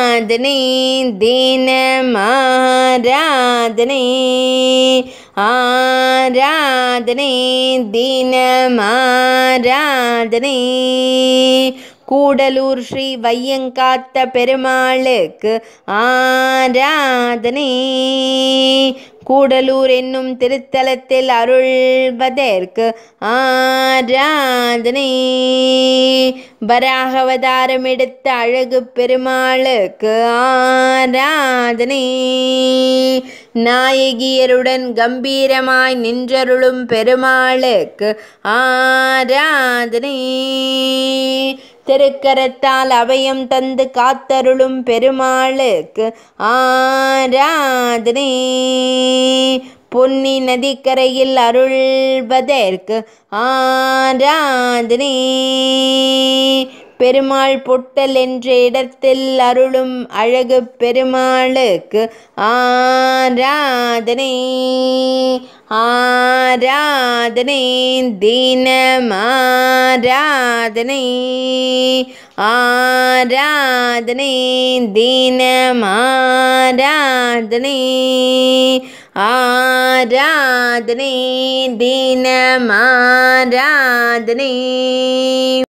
தினமாராதனை ஆராதனை தினமாராதனை கூடலூர் ஸ்ரீ வையங்காத்த பெருமாளுக்கு ஆராதனை கூடலூர் என்னும் திருத்தலத்தில் அருள்வதற்கு ஆராதனை வராகவதாரம் எடுத்த அழகு பெருமாளுக்கு ஆராதனை நாயகியருடன் கம்பீரமாய் நின்றருளும் பெருமாளுக்கு ஆராதனை திருக்கரத்தால் அபயம் தந்து காத்தருளும் பெருமாளுக்கு ஆராதனை பொன்னி நதிக்கரையில் அருள்வதற்கு ஆராதனை பெருமாள் பொட்டல் என்ற இடத்தில் அருளும் அழகு பெருமாளுக்கு ஆராதனை ஆராதனை தினமாராதனை ஆராதனை தினமாராதனை ஆராதனை தினமாராதனை